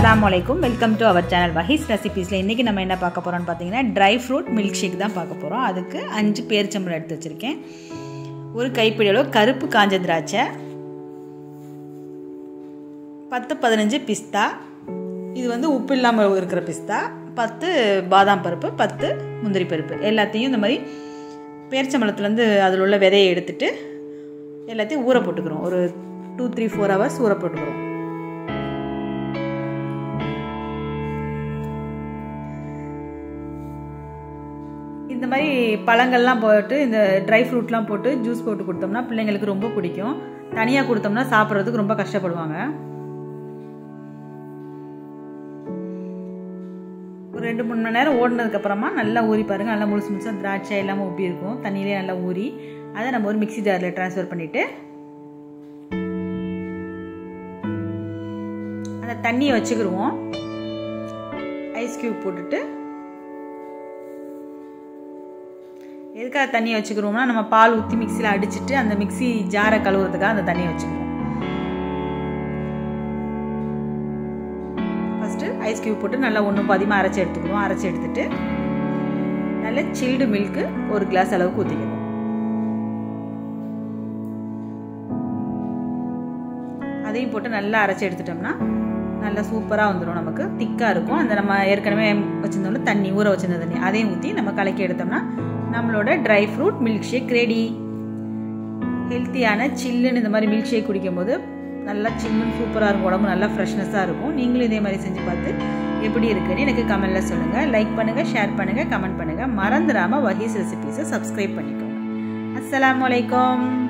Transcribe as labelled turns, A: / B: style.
A: அஸ்ஸலாமு அலைக்கும் welcome to our channel Wahees ரெசிபீஸில் இன்றைக்கி நம்ம என்ன பார்க்க போகிறோம்னு பார்த்தீங்கன்னா ட்ரை ஃப்ரூட் மில்க் ஷேக் தான் பார்க்க போகிறோம் அதுக்கு அஞ்சு பேரிச்சம்பழம் எடுத்து வச்சுருக்கேன் ஒரு கைப்பிடி அளவு கருப்பு காஞ்ச திராட்சை பத்து பதினஞ்சு பிஸ்தா இது வந்து உப்பு இல்லாமல் இருக்கிற பிஸ்தா பத்து பாதாம் பருப்பு பத்து முந்திரி பருப்பு எல்லாத்தையும் இந்த மாதிரி பேரிச்சம்பழத்துலேருந்து அதில் உள்ள விதையை எடுத்துட்டு எல்லாத்தையும் ஊற போட்டுக்கிறோம் ஒரு டூ த்ரீ ஃபோர் ஹவர்ஸ் ஊற போட்டுக்கிறோம் இந்த மாதிரி பழங்கள்லாம் போட்டு இந்த ட்ரை ஃப்ரூட்லாம் போட்டு ஜூஸ் போட்டு கொடுத்தோம்னா பிள்ளைங்களுக்கு ரொம்ப பிடிக்கும் தனியாக கொடுத்தோம்னா சாப்பிட்றதுக்கு ரொம்ப கஷ்டப்படுவாங்க ஒரு ரெண்டு மூணு மணி நேரம் ஓடினதுக்கப்புறமா நல்லா ஊறி பாருங்கள் நல்லா முழுசு முழுசாக திராட்சை எல்லாமே ஊப்பி இருக்கும் தண்ணியிலே நல்லா ஊறி அதை நம்ம ஒரு மிக்சி ஜாரில் ட்ரான்ஸ்ஃபர் பண்ணிவிட்டு அந்த தண்ணியை வச்சுக்கிடுவோம் ஐஸ் க்யூப் போட்டுட்டு எதுக்காக தண்ணியை வச்சுக்கிறோம்னா நம்ம பால் ஊற்றி மிக்சியில் அடிச்சுட்டு அந்த மிக்சி ஜாரை கழுவுறதுக்காக அந்த தண்ணியை வச்சுக்குவோம் ஃபஸ்ட்டு ஐஸ் க்யூப் போட்டு நல்லா ஒன்றும் பாதியமாக அரைச்சி எடுத்துக்கணும் அரைச்சி எடுத்துட்டு நல்ல சில்டு மில்க்கு ஒரு கிளாஸ் அளவுக்கு ஊற்றிக்கணும் அதையும் போட்டு நல்லா அரைச்சி எடுத்துட்டோம்னா நல்லா சூப்பராக வந்துடும் நமக்கு திக்காக இருக்கும் அந்த நம்ம ஏற்கனவே வச்சுருந்தோம்னா தண்ணி ஊற வச்சிருந்த தண்ணி அதையும் ஊற்றி நம்ம கலக்கி எடுத்தோம்னா நம்மளோட dry fruit milk shake ready ஹெல்த்தியான சில்லுன்னு இந்த மாதிரி மில்க் ஷேக் குடிக்கும்போது நல்லா சில்லுன்னு சூப்பராக இருக்கும் உடம்பு நல்லா ஃப்ரெஷ்னஸாக இருக்கும் நீங்களும் இதே மாதிரி செஞ்சு பார்த்து எப்படி இருக்குன்னு எனக்கு கமெண்ட்டில் சொல்லுங்கள் லைக் பண்ணுங்கள் ஷேர் பண்ணுங்கள் கமெண்ட் பண்ணுங்கள் மறந்துடாமல் வஹீஸ் ரெசிபீஸை சப்ஸ்கிரைப் பண்ணிக்கோங்க அஸ்லாம் வலைக்கம்